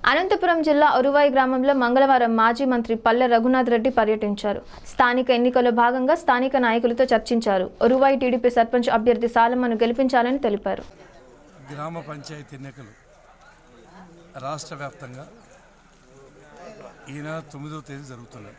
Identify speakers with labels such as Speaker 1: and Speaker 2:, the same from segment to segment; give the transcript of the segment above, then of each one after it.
Speaker 1: అనంతపురం జిల్లా ఒరువాయి గ్రామంలో మంగళవారం మాజీ మంత్రి పల్లె రఘునాథ్ రెడ్డి పర్యటించారు స్థానిక ఎన్నికల్లో భాగంగా స్థానిక నాయకులతో చర్చించారు ఒరువాయి టీడీపీ సర్పంచ్ అభ్యర్థి సాలమ్మను గెలిపించాలని తెలిపారు
Speaker 2: గ్రామ పంచాయతీ ఎన్నికలు రాష్ట్ర వ్యాప్తంగా ఈ నెల తొమ్మిదవ తేదీ జరుగుతున్నాయి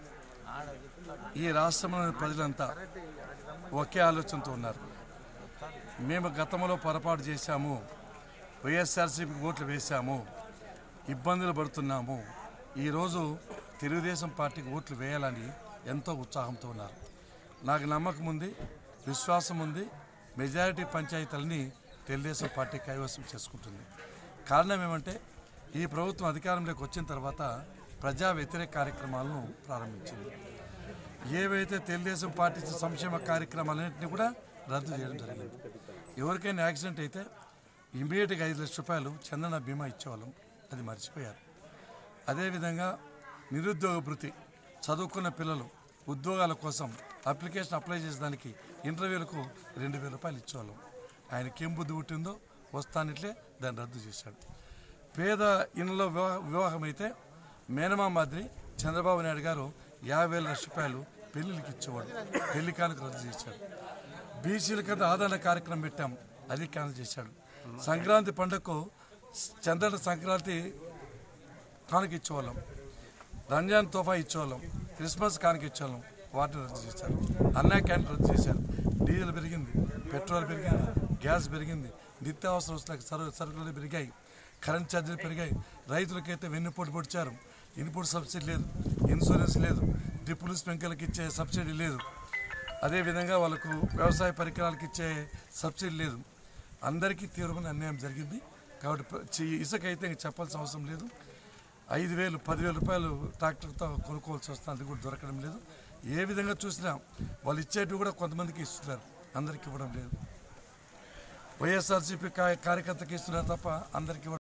Speaker 2: ఈ రాష్ట్రంలోని ప్రజలంతా ఒకే ఆలోచనతో ఉన్నారు మేము గతంలో పొరపాటు చేశాము వైఎస్ఆర్సీపీ ఓట్లు వేశాము ఇబ్బందులు పడుతున్నాము ఈరోజు తెలుగుదేశం పార్టీకి ఓట్లు వేయాలని ఎంతో ఉత్సాహంతో ఉన్నారు నాకు నమ్మకం ఉంది విశ్వాసం ఉంది మెజారిటీ పంచాయతీలని తెలుగుదేశం పార్టీ కైవసం చేసుకుంటుంది కారణం ఏమంటే ఈ ప్రభుత్వం అధికారంలోకి వచ్చిన తర్వాత ప్రజా వ్యతిరేక కార్యక్రమాలను ప్రారంభించింది ఏవైతే తెలుగుదేశం పార్టీ సంక్షేమ కార్యక్రమాలన్నింటినీ కూడా రద్దు చేయడం జరిగింది ఎవరికైనా యాక్సిడెంట్ అయితే ఇమీడియట్గా ఐదు లక్షల రూపాయలు చందన బీమా ఇచ్చేవాళ్ళం అది మర్చిపోయారు అదేవిధంగా నిరుద్యోగ భృతి చదువుకున్న పిల్లలు ఉద్యోగాల కోసం అప్లికేషన్ అప్లై చేసేదానికి ఇంటర్వ్యూలకు రెండు వేల రూపాయలు ఇచ్చేవాళ్ళం ఆయనకి ఏం బుద్ధి పుట్టిందో వస్తానిట్లే దాన్ని రద్దు చేశాడు పేద ఇళ్ళలో వివాహ వివాహం అయితే మేనమా మాదిరి చంద్రబాబు నాయుడు గారు యాభై వేల లక్ష రూపాయలు పెళ్లికి ఇచ్చేవాడు పెళ్లి కానుక రద్దు చేశాడు బీసీల కింద ఆదరణ కార్యక్రమం పెట్టాం అది క్యాన్సిల్ చేశాడు సంక్రాంతి పండుగకు చంద్రుల సంక్రాంతి కానుక ఇచ్చేవాళ్ళం రంజాన్ తోఫా ఇచ్చేవాళ్ళం క్రిస్మస్ కానుక ఇచ్చేవాళ్ళం వాటిని రద్దు చేశారు అన్నా క్యాంటీన్ రద్దు చేశారు డీజిల్ పెరిగింది పెట్రోల్ పెరిగింది గ్యాస్ పెరిగింది నిత్యావసర వస్తువులకు సరు సరుకులు పెరిగాయి కరెంట్ ఛార్జీలు పెరిగాయి రైతులకైతే వెన్నుపోటు పొడిచారు ఇన్పుట్ సబ్సిడీ లేదు ఇన్సూరెన్స్ లేదు డ్రిప్పులు స్ప్రింకర్లకు ఇచ్చే సబ్సిడీ లేదు అదేవిధంగా వాళ్ళకు వ్యవసాయ పరికరాలకు ఇచ్చే సబ్సిడీ లేదు అందరికీ తీవ్రమైన అన్యాయం జరిగింది కాబట్టి ప్ర- చి- ఇసుక అయితే ఇంక చెప్పాల్సిన అవసరం లేదు ఐదు వేలు పదివేల రూపాయలు ట్రాక్టర్తో కొనుక్కోవాల్సి వస్తుంది అది కూడా దొరకడం లేదు ఏ విధంగా చూసినా వాళ్ళు ఇచ్చేటివి కూడా కొంతమందికి ఇస్తున్నారు అందరికి ఇవ్వడం లేదు వైఎస్ఆర్సీపీ కార్యకర్తకి ఇస్తున్నారు తప్ప అందరికి ఇవ్వడం